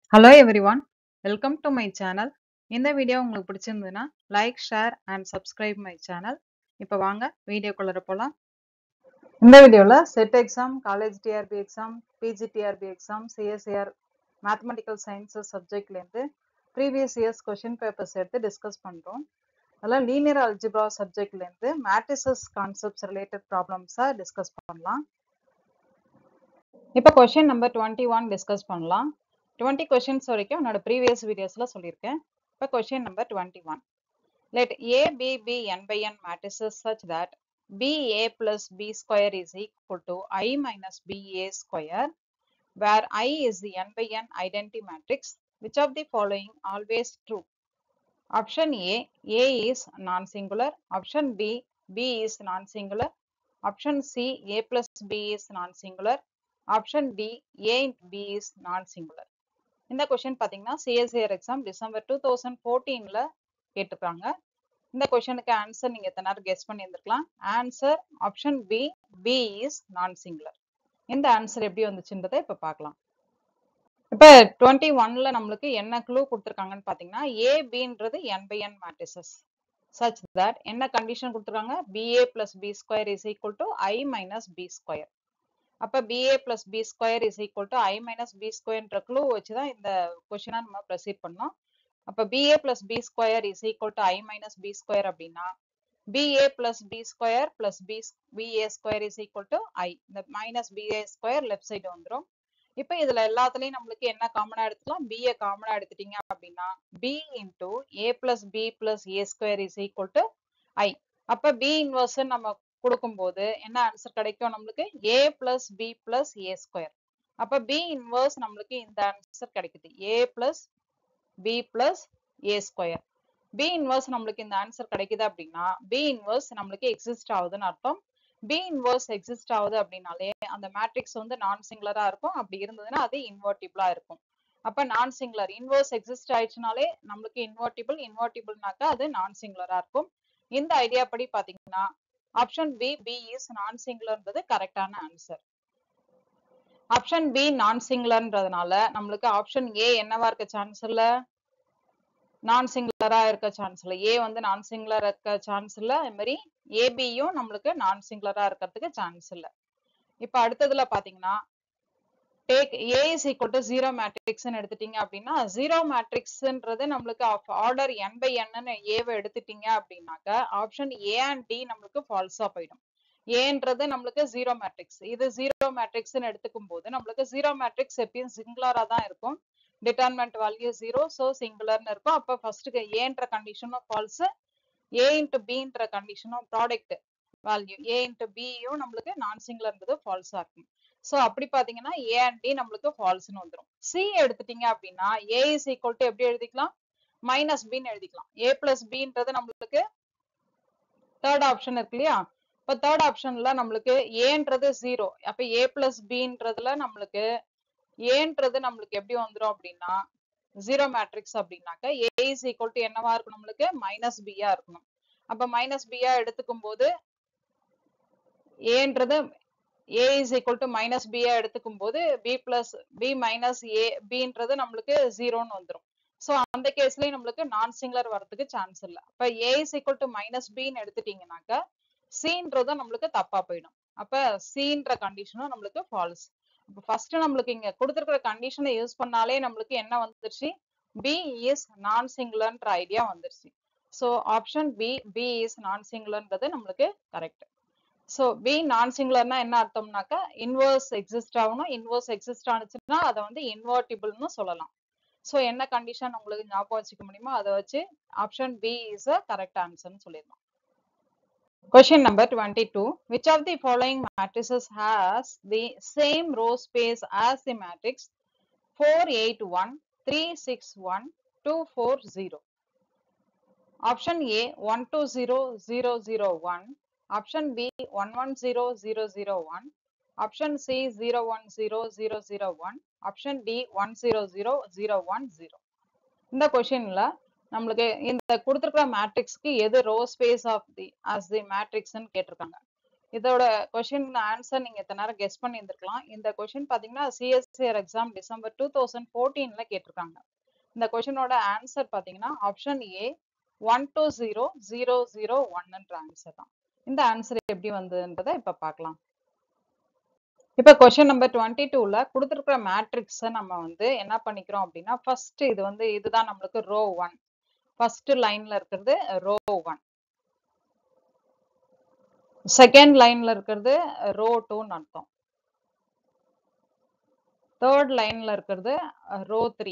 Hello everyone welcome to my channel இந்த video உங்களுக்கு பிடிச்சிருந்ததுன்னா like share and subscribe my channel இப்போ வாங்க வீடியோக்குள்ளே போகலாம் இந்த வீடியோவில் SET exam college TRB exam PG TRB exam CSIR mathematical sciences சப்ஜெக்ட்லேருந்து ப்ரீவியஸ் இயர்ஸ் கொஷின் பேப்பர்ஸ் எடுத்து டிஸ்கஸ் பண்ணுறோம் அதெல்லாம் லீனியர் அல்ஜிப்ரா சப்ஜெக்ட்லேருந்து மேட்ரிசஸ் கான்செப்ட்ஸ் ரிலேட்டட் ப்ராப்ளம்ஸை டிஸ்கஸ் பண்ணலாம் இப்போ question number twenty one discuss பண்ணலாம் டுவெண்ட்டி கொஷின்ஸ் வரைக்கும் என்னோட ப்ரீவியஸ் வீடியோஸில் சொல்லியிருக்கேன் இப்போ question number twenty one let A B be n by n matrices such that B A plus B square is equal to I minus B A square where I is the N by n identity matrix which of the following always true option A A is non singular option B B is non singular option C A plus B is non singular option D A B is non singular இந்த question பார்த்தீங்கன்னா CSIR exam December two thousand ஃபோர்டீனில் கேட்டிருக்காங்க இந்த கொஷனுக்கு answer நீங்கள் எத்தனை நேரம் guess பண்ணியிருந்துருக்கலாம் answer option B B is non singular இந்த ஆன்சர் எப்படி வந்துச்சுன்றதை இப்போ பார்க்கலாம் இப்போ டுவெண்ட்டி ஒன்ல நம்மளுக்கு என்ன க்ளூ கொடுத்துருக்காங்கன்னு பார்த்தீங்கன்னா ஏ பின்றது n by n matrices such that என்ன கண்டிஷன் கொடுத்துருக்காங்க B A plus B square is equal to I minus B square அப்ப BA plus B square is equal to I minus பி ஸ்கொயர்ன்ற க்ளூ வச்சு தான் இந்த கொஷினா நம்ம ப்ரொசீட் பண்ணோம் அப்ப BA plus B square is equal to I minus B square அப்படின்னா B A plus B square plus B B A square is equal to ஐ இந்த minus B A square left side வந்துடும் இப்போ இதுல எல்லாத்துலயும் நம்மளுக்கு என்ன காமனா எடுத்துக்கலாம் பிஏ காமனா எடுத்துட்டீங்க அப்படின்னா B into A plus B plus A square is equal to I அப்ப பி இன்வர்ஸ் நம்ம கொடுக்கும்போது என்ன ஆன்சர் கிடைக்கும் நம்மளுக்கு A plus B plus A square அப்ப பி இன்வர்ஸ் நம்மளுக்கு இந்த ஆன்சர் கிடைக்குது A plus B plus A square B inverse நம்மளுக்கு இந்த ஆன்சர் கிடைக்குது அப்படின்னா பி இன்வர்ஸ் நம்மளுக்கு எக்ஸிஸ்ட் ஆகுதுன்னு அர்த்தம் பி இன்வர்ஸ் எக்ஸிஸ்ட் ஆகுது அப்படின்னாலே அந்த மேட்ரிக்ஸ் வந்து நான் சிங்குலரா இருக்கும் அப்படி இருந்ததுன்னா அது இன்வெர்டிபிளா இருக்கும் அப்ப நான் சிங்குலர் இன்வர்ஸ் எக்ஸிஸ்ட் ஆயிடுச்சுனாலே நம்மளுக்கு இன்வெர்டிபிள் இன்வெர்டிபிள்னாக்கா அது நான் சிங்குலரா இருக்கும் இந்த ஐடியா படி பாத்தீங்கன்னா option B B is non சிங்குலர்ன்றது கரெக்டான ஆன்சர் ஆப்ஷன் பி நான் சிங்குலர்ன்றதுனால நம்மளுக்கு ஆப்ஷன் ஏ என்னவா இருக்க சான்ஸ் இல்ல நான் சிங்குலரா இருக்க சான்ஸ் இல்ல ஏ வந்து நான் சிங்குலர் இருக்க சான்ஸ் இல்ல அது மாதிரி ஏபியும் நம்மளுக்கு நான் சிங்குலரா இருக்கிறதுக்கு சான்ஸ் இல்ல இப்ப அடுத்ததுல பாத்தீங்கன்னா take A is equal to zero மேட்ரிக்ஸ்ன்னு எடுத்துட்டீங்க அப்படின்னா ஜீரோ மேட்ரிக்ஸ்ன்றது நம்மளுக்கு ஆர்டர் என் பை என்னன்னு ஏவை எடுத்துட்டீங்க அப்படின்னாக்க ஆப்ஷன் ஏ அண்ட் டி நம்மளுக்கு ஃபால்ஸா போயிடும் ஏன்றது நம்மளுக்கு ஜீரோ மேட்ரிக்ஸ் இது ஜீரோ மேட்ரிக்ஸ்ன்னு எடுத்துக்கும் போது நம்மளுக்கு ஜீரோ மேட்ரிக்ஸ் எப்பயும் சிங்குலரா தான் இருக்கும் டிட்டர்மெண்ட் வேல்யூ ஜீரோ ஸோ சிங்குலர்னு இருக்கும் அப்போ ஃபர்ஸ்ட்டுக்கு ஏன்ற கண்டிஷனும் ஃபால்ஸ் ஏ இன்ட்டு பின்ற கண்டிஷனும் ப்ராடக்ட் வேல்யூ ஏ இன்ட்டு பியும் நம்மளுக்கு நான் சிங்குலர்ன்றது ஃபால்ஸா இருக்கும் ஸோ அப்படி பாத்தீங்கன்னா ஏ அண்ட் டி நம்மளுக்கு ஃபால்ஸ்னு வந்துடும் சி எடுத்துட்டீங்க அப்படின்னா ஏ இஸ் ஈக்குவல் டு எப்படி எழுதிக்கலாம் மைனஸ் பின்னு எழுதிக்கலாம் ஏ பிளஸ் பின்றது நம்மளுக்கு தேர்ட் ஆப்ஷன் இருக்கு இல்லையா இப்போ தேர்ட் ஆப்ஷன்ல நம்மளுக்கு ஏன்றது ஜீரோ அப்ப ஏ பிளஸ் பின்றதுல நம்மளுக்கு ஏன்றது நம்மளுக்கு எப்படி வந்துடும் அப்படின்னா ஜீரோ மேட்ரிக்ஸ் அப்படின்னாக்க ஏ இஸ் ஈக்குவல் டு என்னவா இருக்கும் நம்மளுக்கு மைனஸ் பியா இருக்கணும் அப்ப மைனஸ் பியா எடுத்துக்கும் போது ஏன்றது A is equal to minus பியா எடுத்துக்கும் போது B plus B minus A பின்றது நம்மளுக்கு ஜீரோன்னு வந்துடும் ஸோ அந்த கேஸ்லயும் நம்மளுக்கு நான் சிங்குலர் வரதுக்கு சான்ஸ் இல்லை அப்ப A is equal to minus பின்னு எடுத்துட்டீங்கன்னாக்க சீன்றதும் நம்மளுக்கு தப்பா போயிடும் அப்ப சீன்ற கண்டிஷனும் நம்மளுக்கு ஃபால்ஸ் இப்போ ஃபர்ஸ்ட் நம்மளுக்கு இங்க கொடுத்துருக்கிற கண்டிஷனை யூஸ் பண்ணாலே நம்மளுக்கு என்ன வந்துருச்சு பி இஸ் நான் சிங்குலர்ன்ற ஐடியா வந்துருச்சு so option B B is non சிங்குலர்ன்றது நம்மளுக்கு கரெக்ட் ஸோ பி நான் சிங்குலர்னா என்ன அர்த்தம்னாக்கா இன்வர்ஸ் எக்ஸிஸ்ட் ஆகணும் இன்வர்ஸ் எக்ஸிஸ்ட் ஆனிச்சுன்னா அதை வந்து இன்வெர்டிபிள்னு சொல்லலாம் ஸோ என்ன கண்டிஷன் உங்களுக்கு ஞாபகம் வச்சுக்க முடியுமோ அதை வச்சு option B is a correct ஆன்சர்னு சொல்லிடலாம் Question number 22. Which of the following matrices has the same row space as the matrix 481, 361, 240? Option A 120001. Option B 110001. Option C 010001. Option D 100010. இந்த கொஷின்ல நம்மளுக்கு இந்த கொடுத்துருக்கிற மேட்ரிக்ஸ்க்கு எது row space of the as the மேட்ரிக்ஸ்ன்னு கேட்டிருக்காங்க இதோட கொஷின் ஆன்சர் நீங்க இத்தனை நேரம் கெஸ் பண்ணி இருந்திருக்கலாம் இந்த கொஷின் பாத்தீங்கன்னா CSCR exam December two thousand ஃபோர்டீன்ல கேட்டிருக்காங்க இந்த கொஷினோட ஆன்சர் பாத்தீங்கன்னா option A one two zero zero zero ஒன்னுன்ற ஆன்சர் தான் இந்த ஆன்சர் எப்படி வந்ததுன்றதை இப்ப பார்க்கலாம் இப்ப கொஸ்டின் நம்பர் டுவெண்ட்டி டூல கொடுத்துருக்கிற மேட்ரிக்ஸை நம்ம வந்து என்ன பண்ணிக்கிறோம் அப்படின்னா ஃபர்ஸ்ட் இது வந்து இதுதான் நம்மளுக்கு ரோ ஒன் ஃபர்ஸ்ட் லைன்ல இருக்கிறது ரோ ஒன் செகண்ட் லைன்ல இருக்கிறது ரோ டூன்னு அர்த்தம் தேர்ட் லைன்ல இருக்கிறது ரோ த்ரீ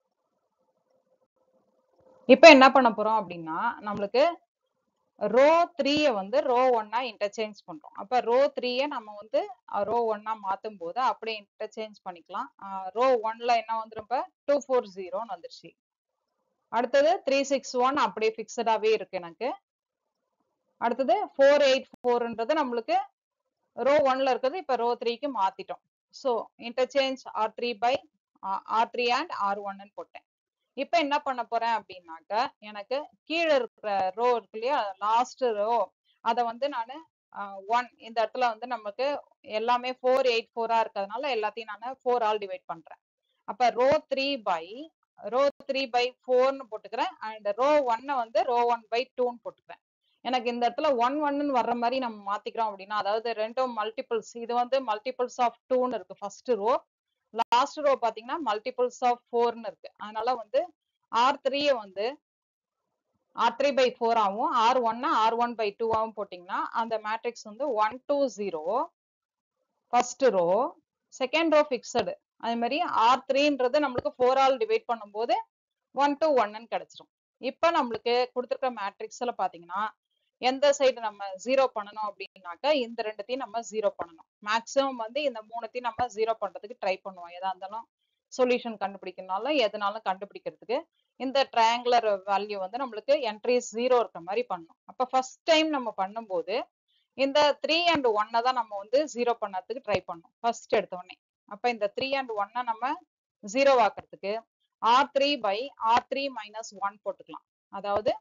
இப்ப என்ன பண்ண போறோம் அப்படின்னா நம்மளுக்கு ரோ த்ரீய வந்து ரோ ஒன்னா இன்டர்சேஞ்ச் பண்றோம் அப்ப ரோ த்ரீய நம்ம வந்து ரோ ஒன்னா மாத்தும் போது அப்படியே இன்டர்சேஞ்ச் பண்ணிக்கலாம் ரோ ஒன்ல என்ன வந்துரும் இப்ப டூ ஃபோர் ஜீரோன்னு வந்துருச்சு அடுத்தது த்ரீ சிக்ஸ் ஒன் அப்படியே பிக்சடாவே இருக்கு எனக்கு அடுத்தது ஃபோர் எயிட் ஃபோர்ன்றது நம்மளுக்கு ரோ ஒன்ல இருக்கிறது இப்ப ரோ த்ரீக்கு மாத்திட்டோம் so interchange R three by R three and R ஒன்னு போட்டேன் இப்ப என்ன பண்ண போறேன் அப்படின்னாக்க எனக்கு கீழே இருக்கிற ரோ இருக்கு இல்லையா லாஸ்ட் ரோ அதை வந்து நான் ஒன் இந்த இடத்துல வந்து நமக்கு எல்லாமே ஃபோர் எயிட் ஃபோரா இருக்கிறதுனால எல்லாத்தையும் நான் ஃபோர் ஆல் டிவைட் பண்றேன் அப்ப row three by row three by ஃபோர்னு போட்டுக்கிறேன் அண்ட் ரோ ஒன்னை வந்து ரோ ஒன் பை டூன்னு போட்டுக்கிறேன் எனக்கு இந்த இடத்துல ஒன் ஒன்னு வர்ற மாதிரி நம்ம மாத்திக்கிறோம் அப்படின்னா அதாவது ரெண்டும் மல்டிபிள்ஸ் இது வந்து மல்டிபிள்ஸ் ஆஃப் டூன்னு இருக்கு ஃபர்ஸ்ட் ரோ லாஸ்ட் ரோ பாத்தீங்கன்னா மல்டிபிள்ஸ் ஆஃப் ஃபோர்னு இருக்கு அதனால வந்து ஆர் த்ரீய வந்து ஆர் த்ரீ பை ஃபோர் ஆகும் ஆர் ஒன்னா ஆர் ஒன் பை டூ ஆகும் போட்டிங்கன்னா அந்த மேட்ரிக்ஸ் வந்து one two zero first row second row fixed அதே மாதிரி ஆர் த்ரீன்றது நம்மளுக்கு ஃபோர் ஆல் டிவைட் பண்ணும்போது ஒன் டூ ஒன்னு கிடைச்சிரும் இப்போ நம்மளுக்கு கொடுத்துருக்க மேட்ரிக்ஸ்ல பாத்தீங்கன்னா எந்த சைடு நம்ம ஜீரோ பண்ணணும் அப்படின்னாக்கா இந்த ரெண்டுத்தையும் நம்ம ஜீரோ பண்ணணும் மேக்ஸிமம் வந்து இந்த மூணுத்தையும் நம்ம ஜீரோ பண்றதுக்கு ட்ரை பண்ணுவோம் எதா இருந்தாலும் சொல்யூஷன் கண்டுபிடிக்கணும்னாலும் எதனாலும் கண்டுபிடிக்கிறதுக்கு இந்த ட்ரையாங்குலர் வேல்யூ வந்து நம்மளுக்கு என்ட்ரி ஜீரோ இருக்கிற மாதிரி பண்ணும் அப்ப ஃபர்ஸ்ட் டைம் நம்ம பண்ணும்போது இந்த த்ரீ அண்ட் ஒன்னை தான் நம்ம வந்து ஜீரோ பண்ணறதுக்கு ட்ரை பண்ணோம் ஃபர்ஸ்ட் எடுத்த உடனே அப்ப இந்த த்ரீ அண்ட் ஒன்னை நம்ம ஜீரோ ஆக்குறதுக்கு R three by R three minus one போட்டுக்கலாம் அதாவது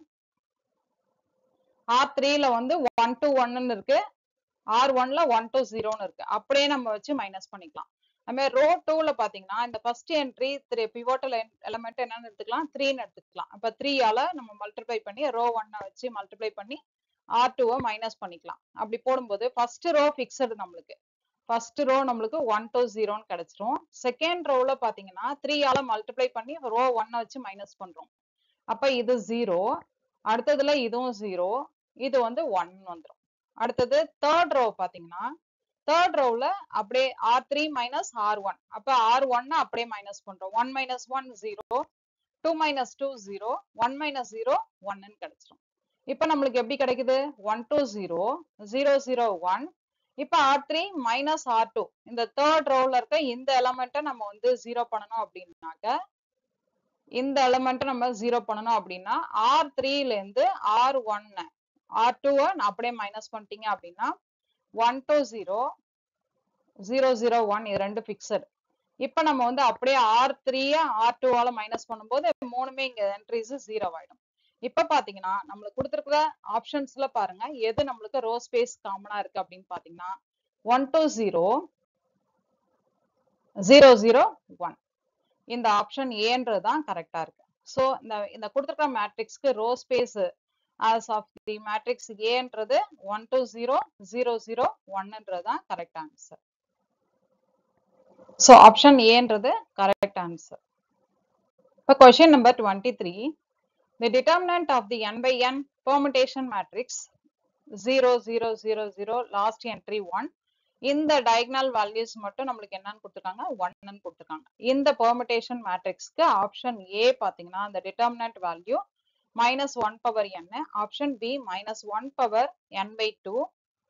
ஆர் த்ரீல வந்து ஒன் டூ ஒன்னு இருக்கு ஆர் ஒன்ல ஒன் டூ ஜீரோன்னு இருக்கு அப்படியே நம்ம வச்சு மைனஸ் பண்ணிக்கலாம் அதுமாதிரி ரோ டூல பாத்தீங்கன்னா இந்த first entry three pivotal element என்னன்னு எடுத்துக்கலாம் த்ரீன்னு எடுத்துக்கலாம் அப்ப த்ரீயால நம்ம மல்டிப்ளை பண்ணி ரோ ஒன்னை வச்சு மல்டிப்ளை பண்ணி ஆர் டூவை மைனஸ் பண்ணிக்கலாம் அப்படி போடும்போது ஃபர்ஸ்ட் ரோ ஃபிக்ஸடு நம்மளுக்கு ஃபர்ஸ்ட் ரோ நம்மளுக்கு ஒன் டூ ஜீரோன்னு கிடைச்சிரும் செகண்ட் ரோல பாத்தீங்கன்னா த்ரீயால மல்டிப்ளை பண்ணி ரோ ஒன்னை வச்சு மைனஸ் பண்றோம் அப்ப இது ஜீரோ அடுத்ததுல இதுவும் ஜீரோ இது வந்து ஒன் வந்துடும் அடுத்தது தேர்ட் ரோ பாத்தீங்கன்னா தேர்ட் ரோவ்ல அப்படியே R three minus R one அப்ப ஆர் ஒன்னு அப்படியே மைனஸ் பண்றோம் one minus one zero two minus two zero one minus zero ஒன்னு கிடைச்சிரும் இப்ப நம்மளுக்கு எப்படி கிடைக்குது one two zero zero zero one இப்ப R three minus R two இந்த தேர்ட் ரோவ்ல இருக்க இந்த எலமெண்ட்டை நம்ம வந்து ஜீரோ பண்ணணும் அப்படின்னாக்க இந்த எலமெண்ட் நம்ம ஜீரோ பண்ணணும் அப்படின்னா ஆர் த்ரீல இருந்து ஆர் ஒன்னு ஆர் டூவை அப்படியே மைனஸ் பண்ணிட்டீங்க அப்படின்னா one two zero zero zero one இது ரெண்டு ஃபிக்ஸட் இப்ப நம்ம வந்து அப்படியே ஆர் த்ரீய ஆர் டூவால மைனஸ் பண்ணும்போது மூணுமே இங்க என்ட்ரிஸ் ஜீரோ ஆயிடும் இப்ப பாத்தீங்கன்னா நம்மளுக்கு கொடுத்துருக்கிற ஆப்ஷன்ஸ்ல பாருங்க எது நம்மளுக்கு ரோ ஸ்பேஸ் காமனா இருக்கு அப்படின்னு பாத்தீங்கன்னா one two zero zero zero one இந்த ஆப்ஷன் ஏன்றது தான் கரெக்டா இருக்கு ஸோ இந்த இந்த கொடுத்துருக்கிற மேட்ரிக்ஸ்க்கு row space as of the matrix ஏன்றது one two zero zero zero ஒன்னுன்றது தான் கரெக்ட் ஆன்சர் ஸோ ஆப்ஷன் ஏன்றது கரெக்ட் ஆன்சர் இப்போ question number twenty three the determinant of the N by N permutation matrix zero zero zero zero last entry one இந்த diagonal values மட்டும் நம்மளுக்கு என்னன்னு கொடுத்துருக்காங்க ஒன்னு கொடுத்துருக்காங்க இந்த பெர்முடேஷன் மேட்ரிக்ஸ்க்கு ஆப்ஷன் ஏ பார்த்தீங்கன்னா அந்த determinant value minus 1 power n option b minus 1 power n by 2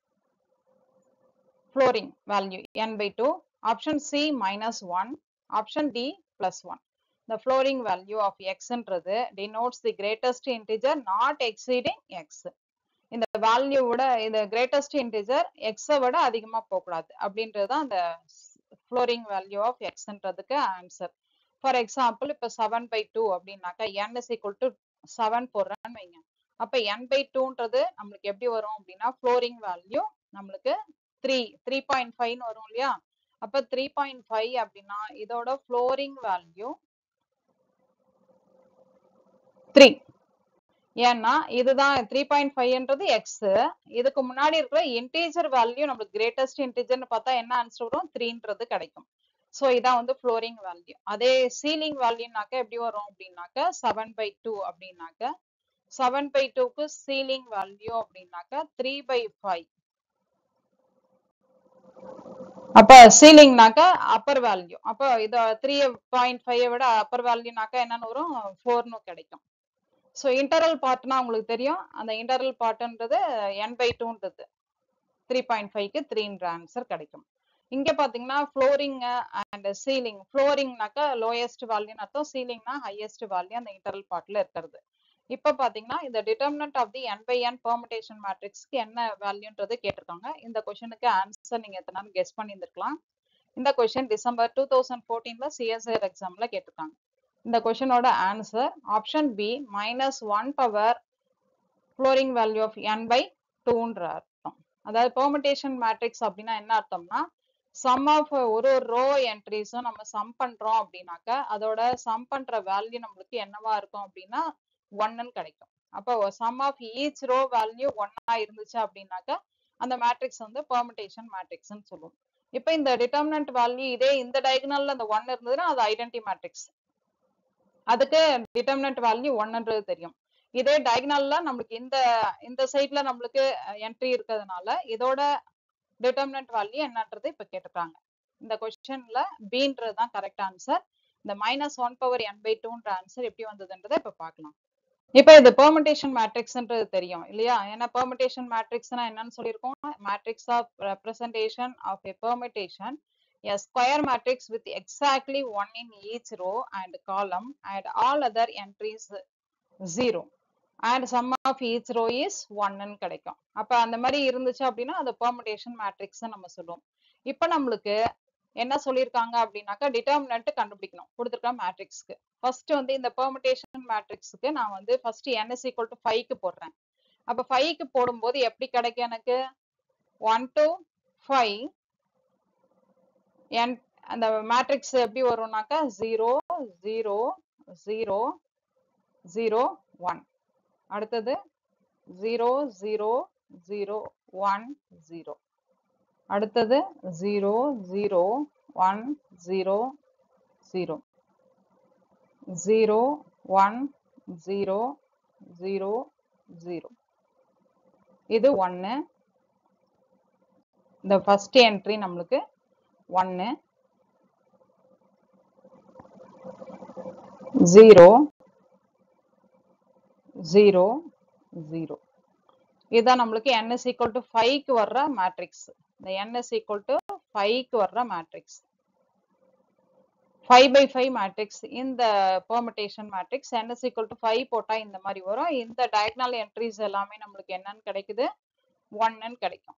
flooring value n by 2 option c minus 1 option d plus 1 the flooring value of x ன்றது denotes the greatest integer not exceeding x இந்த value விட இந்த greatest integer எக்ஸை விட அதிகமா போகக்கூடாது அப்படின்றது தான் அந்த ஃப்ளோரிங் வேல்யூ ஆஃப் எக்ஸ்ன்றதுக்கு ஆன்சர் ஃபார் எக்ஸாம்பிள் இப்போ செவன் பை டூ அப்படின்னாக்கா N is equal to seven போடுறேன்னு வைங்க அப்ப என் பை டூன்றது நம்மளுக்கு எப்படி வரும் அப்படின்னா ஃப்ளோரிங் வேல்யூ நம்மளுக்கு த்ரீ த்ரீ பாயிண்ட் ஃபைவ்னு வரும் இல்லையா அப்ப த்ரீ பாயிண்ட் ஃபைவ் அப்படின்னா இதோட ஃப்ளோரிங் வேல்யூ த்ரீ ஏன்னா இதுதான் த்ரீ பாயிண்ட் ஃபைவ்ன்றது எக்ஸ் இதுக்கு முன்னாடி இருக்கிற இன்டீஜர் வேல்யூ நம்மளுக்கு கிரேட்டஸ்ட் இன்டீஜர்னு பார்த்தா என்ன ஆன்சர் வரும் த்ரீன்றது கிடைக்கும் ஸோ இதான் வந்து ஃப்ளோரிங் வேல்யூ அதே சீலிங் வேல்யூனாக்க எப்படி வரும் அப்படின்னாக்க செவன் பை டூ அப்படின்னாக்க செவன் பை டூக்கு சீலிங் வேல்யூ அப்படின்னாக்க த்ரீ பை ஃபைவ் அப்ப சீலிங்னாக்க அப்பர் வேல்யூ அப்ப இத த்ரீ பாயிண்ட் ஃபைவ் விட அப்பர் வேல்யூனாக்க என்னன்னு வரும் ஃபோர்னு கிடைக்கும் ஸோ இன்டர்வல் பார்ட்னா உங்களுக்கு தெரியும் அந்த இன்டர்வல் பார்ட்ன்றது என் பை டூன்றது த்ரீ பாயிண்ட் ஃபைவ்க்கு த்ரீன்ற ஆன்சர் கிடைக்கும் இங்க பாத்தீங்கன்னா ஃப்ளோரிங் அண்ட் சீலிங் ஃப்ளோரிங்னாக்கா லோயஸ்ட் வேல்யூன்னு அர்த்தம் சீலிங்னா ஹையஸ்ட் வேல்யூ அந்த இன்டர்வல் பார்ட்ல இருக்கிறது இப்ப பாத்தீங்கன்னா இந்த determinant of the N by N permutation மேட்ரிக்ஸ்க்கு என்ன வேல்யூன்றது கேட்டிருக்காங்க இந்த கொஸ்டினுக்கு ஆன்சர் நீங்க எத்தனை கெஸ் பண்ணியிருந்திருக்கலாம் இந்த கொஸ்டின் டிசம்பர் டூ தௌசண்ட் ஃபோர்டீன்ல சிஎஸ்ஆர் எக்ஸாம்ல கேட்டிருக்காங்க இந்த கொஸ்டினோட answer option B minus one power flooring value of N by டூன்ற அர்த்தம் அதாவது பெர்முடேஷன் மேட்ரிக்ஸ் அப்படின்னா என்ன அர்த்தம்னா சம் ஆஃப் ஒரு ஒரு ரோ என்ட்ரிஸும் நம்ம சம் பண்றோம் அப்படின்னாக்க அதோட சம் பண்ற வேல்யூ நம்மளுக்கு என்னவா இருக்கும் அப்படின்னா ஒன்னு கிடைக்கும் அப்போ sum of each row value ஒன்னா இருந்துச்சு அப்படின்னாக்க அந்த மேட்ரிக்ஸ் வந்து பெர்முடேஷன் மேட்ரிக்ஸ்னு சொல்லுவோம் இப்போ இந்த டிட்டர்மினன்ட் வேல்யூ இதே இந்த டயகனல்ல அந்த ஒன் இருந்ததுன்னா அது ஐடென்டி மேட்ரிக்ஸ் அதுக்கு டிட்டர்மினன்ட் வேல்யூ ஒன்னுன்றது தெரியும் இதே டயகனல்ல நம்மளுக்கு இந்த இந்த சைட்ல நம்மளுக்கு என்ட்ரி இருக்கிறதுனால இதோட டிட்டர்மினன்ட் வேல்யூ என்னன்றது இப்ப கேட்டுருக்காங்க இந்த கொஸ்டின்ல பீன்றது தான் கரெக்ட் ஆன்சர் இந்த minus one power N by டூன்ற ஆன்சர் எப்படி வந்ததுன்றதை இப்ப பார்க்கலாம் இப்ப இது பெர்முடேஷன் மேட்ரிக்ஸ்ன்றது தெரியும் இல்லையா ஏன்னா பெர்முடேஷன் மேட்ரிக்ஸ்னா என்னன்னு சொல்லியிருக்கோம் matrix of representation of a permutation a square matrix with exactly one in each row and column and all other entries zero and sum of each row is one ன்னு கிடைக்கும் அப்ப அந்த மாதிரி இருந்துச்சு அப்படின்னா அது பெர்முடேஷன் மேட்ரிக்ஸ் நம்ம சொல்லுவோம் இப்ப நம்மளுக்கு என்ன சொல்லியிருக்காங்க அப்படின்னாக்கா டிட்டர்மினன்ட் கண்டுபிடிக்கணும் கொடுத்துருக்க மேட்ரிக்ஸ்க்கு ஃபர்ஸ்ட் வந்து இந்த பெர்முடேஷன் மேட்ரிக்ஸ்க்கு நான் வந்து first n is equal to ஃபைவ்க்கு போடுறேன் அப்ப ஃபைவ்க்கு போடும்போது எப்படி கிடைக்கும் எனக்கு ஒன் டு ஃபைவ் என் அந்த மேட்ரிக்ஸ் எப்படி வரும்னாக்கா zero zero zero zero one அடுத்தது zero zero zero one zero அடுத்தது zero zero one zero zero zero one zero zero zero இது ஒன்னு இந்த ஃபர்ஸ்ட் என்ட்ரி நம்மளுக்கு ஒன்னு ஜீரோ ஜீரோ ஜீரோ இதுதான் நம்மளுக்கு n is equal to ஃபைவ்க்கு வர்ற மேட்ரிக்ஸ் இந்த n is equal to ஃபைவ்க்கு வர்ற matrix five by five matrix இந்த permutation matrix n is equal to five போட்டா இந்த மாதிரி வரும் இந்த டயக்னல் என்ட்ரிஸ் எல்லாமே நம்மளுக்கு என்னன்னு கிடைக்குது ஒன்னு கிடைக்கும்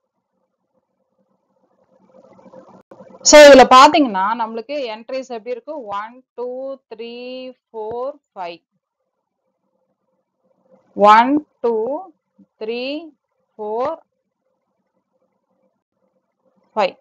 சோ இதுல பாத்தீங்கன்னா நம்மளுக்கு என்ட்ரிஸ் எப்படி இருக்கு one two three four five one two three four five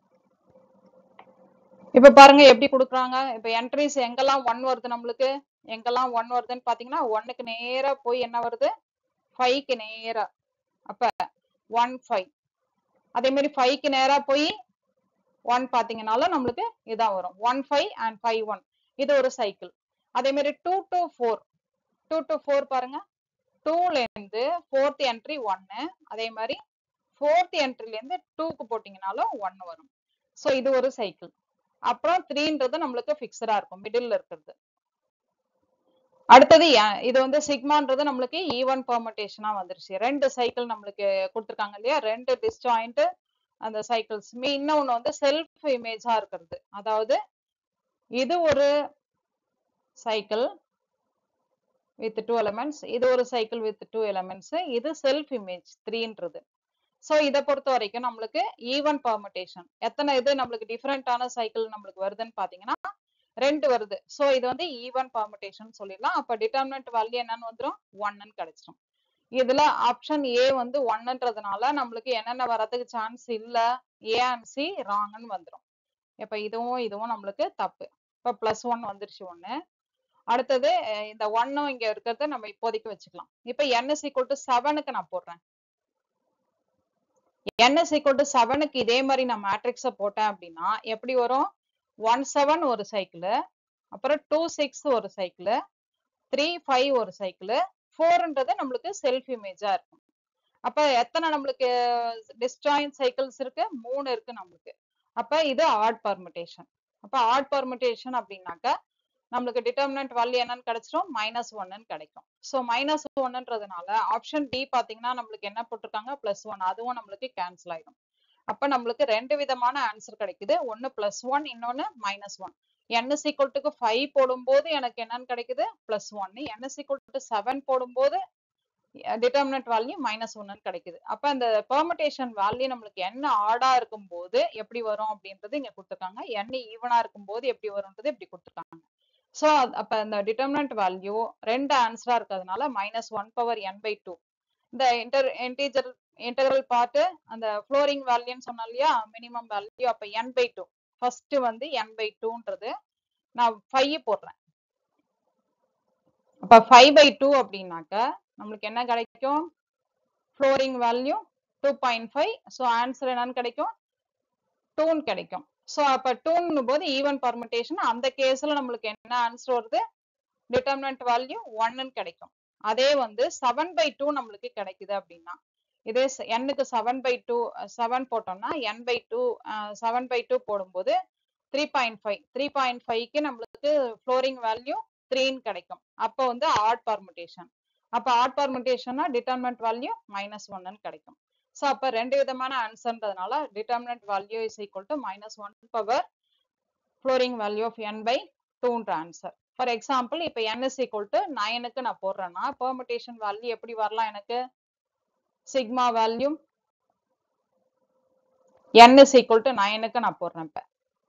இப்ப பாருங்க எப்படி கொடுக்குறாங்க இப்ப என்ட்ரிஸ் எங்கெல்லாம் ஒன் வருது நம்மளுக்கு எங்கெல்லாம் ஒன் வருதுன்னு பாத்தீங்கன்னா ஒன்னுக்கு நேரா போய் என்ன வருது ஃபைவ்க்கு நேரா அப்ப ஒன் ஃபைவ் அதே மாதிரி ஃபைவ்க்கு நேரா போய் ஒன் பாத்தீங்கன்னாலும் நம்மளுக்கு இதான் வரும் one five and five one இது ஒரு சைக்கிள் அதே மாதிரி two to four two to four பாருங்க டூல இருந்து ஃபோர்த் என்ட்ரி ஒன்னு அதே மாதிரி ஃபோர்த் என்ட்ரில இருந்து டூக்கு போட்டீங்கனாலும் ஒன்னு வரும் ஸோ இது ஒரு சைக்கிள் அப்புறம் த்ரீன்றது நம்மளுக்கு ஃபிக்ஸடா இருக்கும் மிடில் இருக்கிறது அடுத்தது ஏ- இது வந்து சிக்மான்றது நம்மளுக்கு ஈவன் பெர்முடேஷனா வந்துருச்சு ரெண்டு சைக்கிள் நம்மளுக்கு கொடுத்துருக்காங்க இல்லையா ரெண்டு டிஸ்ஜாயிண்ட் அந்த சைக்கிள்ஸ் மீ இன்னொன்னு வந்து செல்ஃப் இமேஜா இருக்கிறது அதாவது இது ஒரு சைக்கிள் வித் டூ எலமெண்ட்ஸ் இது ஒரு சைக்கிள் வித் டூ எலமெண்ட்ஸ் இது செல்ஃப் இமேஜ் த்ரீன்றது ஸோ இதை பொறுத்த வரைக்கும் நம்மளுக்கு ஈவன் பெர்முடேஷன் எத்தனை இது நம்மளுக்கு டிஃப்ரெண்டான சைக்கிள் நம்மளுக்கு வருதுன்னு பாத்தீங்கன்னா ரெண்டு வருது ஸோ இது வந்து ஈவன் பெர்முடேஷன் சொல்லிடலாம் அப்ப டிட்டர்மினன்ட் வேல்யூ என்னன்னு வந்துரும் ஒன்னு கிடைச்சிரும் இதுல ஆப்ஷன் ஏ வந்து ஒன்னுன்றதுனால நம்மளுக்கு என்னென்ன வரதுக்கு சான்ஸ் இல்ல ஏ அண்ட் சி ராங்னு வந்துரும் இப்ப இதுவும் இதுவும் நம்மளுக்கு தப்பு இப்ப பிளஸ் ஒன் வந்துருச்சு ஒண்ணு அடுத்தது அஹ் இந்த ஒன்னும் இங்க இருக்கிறத நம்ம இப்போதைக்கு வச்சுக்கலாம் இப்ப n is equal to செவனுக்கு நான் போடுறேன் n is equal to செவனுக்கு இதே மாதிரி நான் மேட்ரிக்ஸ போட்டேன் அப்படின்னா எப்படி வரும் ஒன் செவன் ஒரு சைக்கிள் அப்புறம் டூ சிக்ஸ் ஒரு சைக்கிள் த்ரீ ஃபைவ் ஒரு சைக்கிள் ஃபோர்ன்றது நம்மளுக்கு செல்ஃப் இமேஜா இருக்கும் அப்ப எத்தனை நம்மளுக்கு டிஸ்ஜாயின் சைக்கிள்ஸ் இருக்கு மூணு இருக்கு நம்மளுக்கு அப்ப இது ஆட் பர்முடேஷன் அப்ப ஆட் பர்முடேஷன் அப்படின்னாக்க நம்மளுக்கு டிட்டர்மினன்ட் வேல்யூ என்னன்னு கிடைச்சிரும் மைனஸ் ஒன்னு கிடைக்கும் ஸோ மைனஸ் ஒன்னுன்றதுனால ஆப்ஷன் டி பாத்தீங்கன்னா நம்மளுக்கு என்ன போட்டிருக்காங்க பிளஸ் ஒன் அதுவும் நம்மளுக்கு கேன்சல் ஆயிடும் அப்ப நம்மளுக்கு ரெண்டு விதமான ஆன்சர் கிடைக்குது ஒன்னு பிளஸ் ஒன் இன்னொன்னு minus one n is equal to five போடும்போது எனக்கு என்னன்னு கிடைக்குது பிளஸ் ஒன்னு n is equal to seven போடும்போது டிட்டர்மினன்ட் வேல்யூ மைனஸ் ஒன்னு கிடைக்குது அப்ப அந்த பெர்முடேஷன் வேல்யூ நம்மளுக்கு என்ன ஆடா இருக்கும்போது எப்படி வரும் அப்படின்றது இங்க கொடுத்துருக்காங்க n ஈவனா இருக்கும்போது எப்படி வரும்ன்றது இப்படி கொடுத்துருக்காங்க ஸோ அப்ப இந்த டிட்டர்மினன்ட் வேல்யூ ரெண்டு ஆன்சரா இருக்கிறதுனால minus one power N by two இந்த இன்டர் இன்டீஜர் இன்டெகிரல் பார்ட் அந்த ஃப்ளோரிங் வேல்யூன்னு சொன்னோம் இல்லையா மினிமம் வேல்யூ அப்ப என் பை டூ ஃபர்ஸ்ட் வந்து என் பை டூன்றது நான் ஃபைவ் போடுறேன் அப்ப ஃபைவ் பை டூ அப்படின்னாக்க நம்மளுக்கு என்ன கிடைக்கும் flooring value two point five so answer என்னன்னு கிடைக்கும் டூன் கிடைக்கும் ஸோ அப்ப டூன்னு போது ஈவன் பர்முடேஷன் அந்த கேஸ்ல நம்மளுக்கு என்ன ஆன்சர் வருது டிட்டர்மினன்ட் வேல்யூ ஒன்னு கிடைக்கும் அதே வந்து செவன் பை டூ நம்மளுக்கு கிடைக்குது அப்படின்னா இதே எண்ணுக்கு செவன் பை டூ செவன் போட்டோம்னா N by two seven by two போடும்போது three point five three point ஃபைவ்க்கு நம்மளுக்கு ஃப்ளோரிங் வேல்யூ த்ரீன்னு கிடைக்கும் அப்போ வந்து ஆட் பர்முடேஷன் அப்போ ஆட் பர்முடேஷன்னா டிட்டர்மினன்ட் வேல்யூ மைனஸ் ஒன்னு கிடைக்கும் ஸோ அப்போ ரெண்டு விதமான ஆன்சர்ன்றதுனால determinant value is equal to minus one power flooring value of N by டூன்ற ஆன்சர் ஃபார் எக்ஸாம்பிள் இப்போ என் இஸ் ஈக்குவல் டு நைனுக்கு நான் போடுறேன்னா பெர்முடேஷன் வேல்யூ எப்படி வரலாம் எனக்கு sigma value n is equal to நைனுக்கு நான் போடுறேன் இப்ப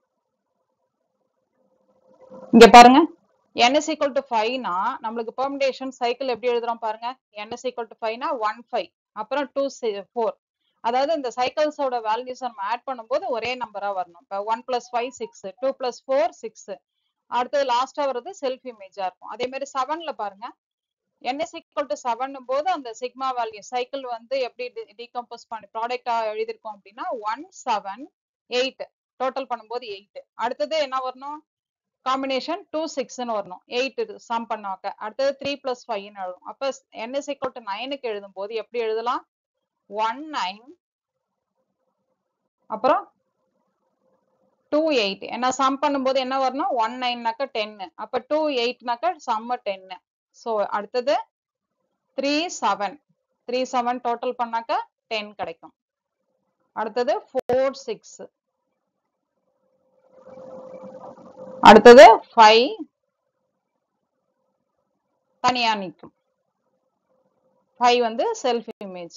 இங்க பாருங்க n is equal to ஃபைவ்னா நம்மளுக்கு பெர்முடேஷன் சைக்கிள் எப்படி எழுதுறோம் பாருங்க n is equal to ஃபைவ்னா ஒன் ஃபைவ் அப்புறம் டூ ஃபோர் அதாவது இந்த சைக்கிள்ஸோட வேல்யூஸ் நம்ம ஆட் பண்ணும்போது ஒரே நம்பரா வரணும் இப்போ one plus five six two plus four six அடுத்தது லாஸ்டா வர்றது செல்ஃப் இமேஜா இருக்கும் அதே மாதிரி செவன்ல பாருங்க n is equal to seven போது அந்த சிக்மா வேல்யூ சைக்கிள் வந்து எப்படி டீகம்போஸ் பண்ணி ப்ராடக்டா எழுதிருக்கோம் அப்படின்னா ஒன் செவன் எயிட் டோட்டல் பண்ணும்போது எயிட் அடுத்தது என்ன வரணும் காம்பினேஷன் டூ சிக்ஸ்னு வரணும் எயிட் சம் பண்ணாக்க அடுத்தது த்ரீ பிளஸ் ஃபைவ்னு எழுதும் அப்ப n is equal to நைனுக்கு எழுதும் போது எப்படி எழுதலாம் ஒன் நைன் அப்புறம் டூ எயிட் ஏன்னா சம் பண்ணும்போது என்ன வரணும் ஒன் நைன்னாக்க டென்னு அப்ப டூ எயிட்னாக்க சம்ம டென்னு ஸோ அடுத்தது three seven three seven total பண்ணாக்க டென் கிடைக்கும் அடுத்தது ஃபோர் சிக்ஸ் அடுத்தது ஃபைவ் தனியா நிற்கும் ஃபைவ் வந்து செல்ஃப் இமேஜ்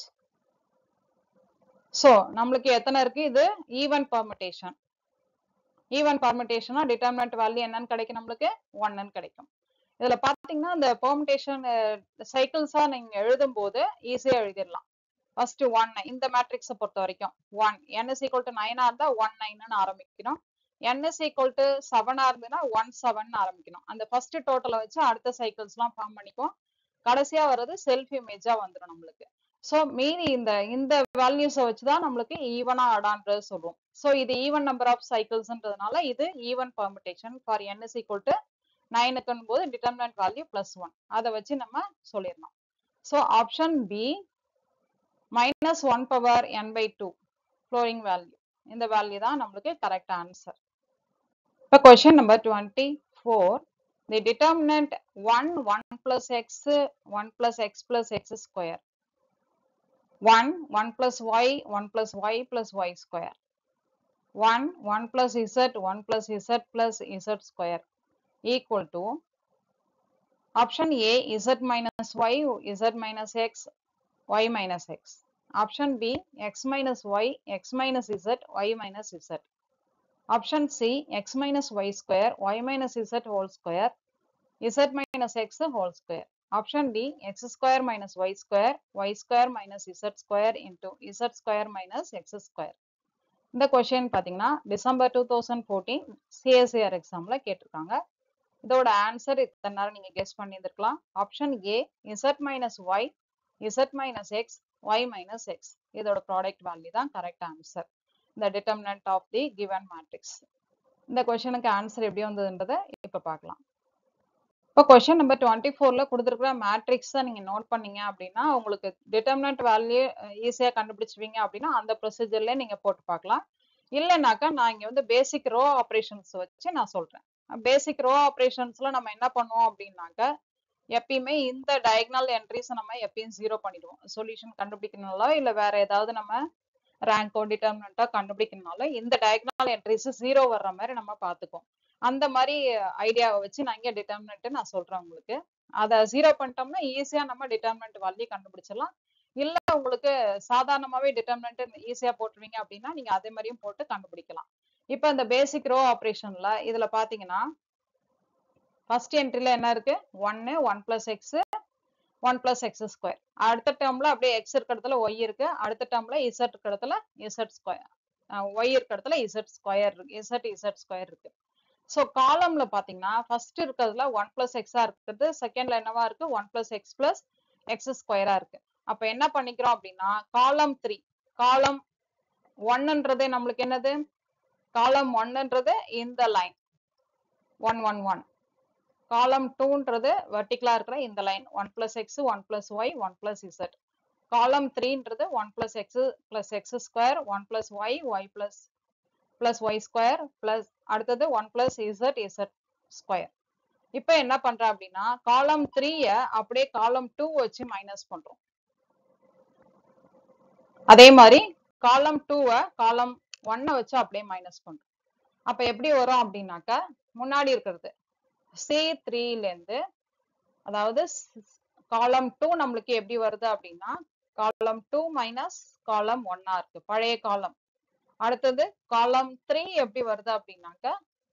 ஸோ நம்மளுக்கு எத்தனை இருக்கு இது ஈவன் பர்மிட்டேஷன் ஈவன் பர்மிட்டேஷனா டிட்டர்மினன்ட் வேல்யூ என்னன்னு கிடைக்கும் நம்மளுக்கு ஒன்னு கிடைக்கும் இதுல பாத்தீங்கன்னா இந்த பெர்முடேஷன் சைக்கிள்ஸா நீங்க எழுதும் போது ஈஸியா எழுதிடலாம் ஃபர்ஸ்ட் ஒன் இந்த மேட்ரிக்ஸை பொறுத்த வரைக்கும் one N is equal to நைனா இருந்தா ஒன் நைன்னு ஆரம்பிக்கணும் என் இஸ் ஈக்குவல் டு செவனா இருந்ததுன்னா ஒன் செவன் ஆரம்பிக்கணும் அந்த ஃபர்ஸ்ட் டோட்டலை வச்சு அடுத்த சைக்கிள்ஸ் எல்லாம் ஃபார்ம் பண்ணிப்போம் கடைசியா வர்றது செல்ஃப் இமேஜா வந்துடும் நம்மளுக்கு ஸோ மீதி இந்த இந்த வேல்யூஸை வச்சுதான் நம்மளுக்கு ஈவனா அடான்றது சொல்லுவோம் ஸோ இது ஈவன் நம்பர் ஆஃப் சைக்கிள்ஸ்ன்றதுனால இது even permutation for n is equal to நைனுக்குன்னு போது டிட்டர்மினன்ட் வேல்யூ பிளஸ் ஒன் அதை வச்சு நம்ம சொல்லிடலாம் so option B minus one power N by two flooring value இந்த வேல்யூ தான் நம்மளுக்கு கரெக்ட் ஆன்சர் இப்போ question number twenty four the determinant one one plus x one plus x plus x square one one plus y one plus y plus y square one one plus z one plus z plus z square equal to option A z minus y z minus x y minus x option B x minus y x minus z y minus z option C x minus y square y minus z whole square z minus x whole square option D x square minus y square y square minus z square into z square minus x square இந்த question பார்த்தீங்கன்னா December two thousand fourteen CSIR எக்ஸாம்ல கேட்டிருக்காங்க இதோட answer இத்தனை நேரம் நீங்க guess பண்ணியிருந்திருக்கலாம் option A z minus y z minus x y minus x இதோட ப்ராடக்ட் வேல்யூ தான் கரெக்ட் ஆன்சர் இந்த determinant of the given matrix இந்த கொஸ்டினுக்கு ஆன்சர் எப்படி வந்ததுன்றதை இப்போ பார்க்கலாம் இப்போ கொஸ்டின் நம்பர் டுவெண்ட்டி ஃபோர்ல கொடுத்துருக்குற மேட்ரிக்ஸை நீங்க நோட் பண்ணீங்க அப்படின்னா உங்களுக்கு டிட்டர்மினன்ட் வேல்யூ ஈஸியா கண்டுபிடிச்சிருவீங்க அப்படின்னா அந்த ப்ரொசீஜர்ல நீங்க போட்டு பார்க்கலாம் இல்லைனாக்கா நான் இங்க வந்து பேசிக் ரோ ஆப்ரேஷன்ஸ் வச்சு நான் சொல்றேன் பேசிக் ரோ ஆப்ரேஷன்ஸ்ல நம்ம என்ன பண்ணுவோம் அப்படின்னாக்க எப்பயுமே இந்த டயக்னல் என்ட்ரிஸ் நம்ம எப்பயும் ஜீரோ பண்ணிடுவோம் சொல்யூஷன் கண்டுபிடிக்கணும்னாலோ இல்ல வேற ஏதாவது நம்ம ரேங்கோ டிட்டர்மினண்டா கண்டுபிடிக்கணும்னால இந்த டயக்னல் என்ட்ரிஸ் ஜீரோ வர்ற மாதிரி நம்ம பார்த்துக்குவோம் அந்த மாதிரி ஐடியாவை வச்சு நான் இங்கே டிட்டர்மினன்ட் நான் சொல்றேன் உங்களுக்கு அதை ஜீரோ பண்ணிட்டோம்னா ஈஸியா நம்ம டிட்டர்மினன்ட் வேல்யூ கண்டுபிடிச்சிடலாம் இல்ல உங்களுக்கு சாதாரணமாவே டிட்டர்மினன்ட் ஈஸியா போட்டுருவீங்க அப்படின்னா நீங்க அதே மாதிரியும் போட்டு கண்டுபிடிக்கலாம் இப்போ இந்த பேசிக் ரோ ஆப்ரேஷன்ல இதுல பாத்தீங்கன்னா ஃபர்ஸ்ட் என்ட்ரில என்ன இருக்கு ஒன்னு one plus x one plus x square அடுத்த டேர்ம்ல அப்படியே எக்ஸ் இருக்க இடத்துல ஒய் இருக்கு அடுத்த டேர்ம்ல இசட் இருக்க இடத்துல இசட் ஸ்கொயர் ஒய் இருக்க இடத்துல இசட் ஸ்கொயர் இருக்கு இசட் இசட் ஸ்கொயர் இருக்கு ஸோ காலம்ல பாத்தீங்கன்னா ஃபர்ஸ்ட் இருக்கிறதுல ஒன் பிளஸ் எக்ஸா இருக்குது செகண்ட்ல என்னவா இருக்கு one plus x plus x ஸ்கொயரா இருக்கு அப்ப என்ன பண்ணிக்கிறோம் அப்படின்னா காலம் த்ரீ காலம் ஒன்னுன்றது நம்மளுக்கு என்னது காலம் ஒன்னுன்றது இந்த லைன் ஒன் ஒன் ஒன் காலம் டூன்றது வெர்டிகலா இருக்கிற இந்த line one plus x one plus y one plus z column த்ரீன்றது one plus x plus x square one plus y y plus plus y square plus அடுத்தது one plus z z square இப்போ என்ன பண்றேன் அப்படின்னா காலம் த்ரீய அப்படியே காலம் two வச்சு மைனஸ் பண்றோம் அதே மாதிரி காலம் டூவை காலம் ஒன்னை வச்சு அப்படியே மைனஸ் பண்றோம் அப்ப எப்படி வரும் அப்படின்னாக்கா முன்னாடி இருக்கிறது சி த்ரீல இருந்து அதாவது காலம் டூ நம்மளுக்கு எப்படி வருது அப்படின்னா காலம் டூ மைனஸ் காலம் ஒன்னா இருக்கு பழைய காலம் அடுத்தது காலம் த்ரீ எப்படி வருது அப்படின்னாக்க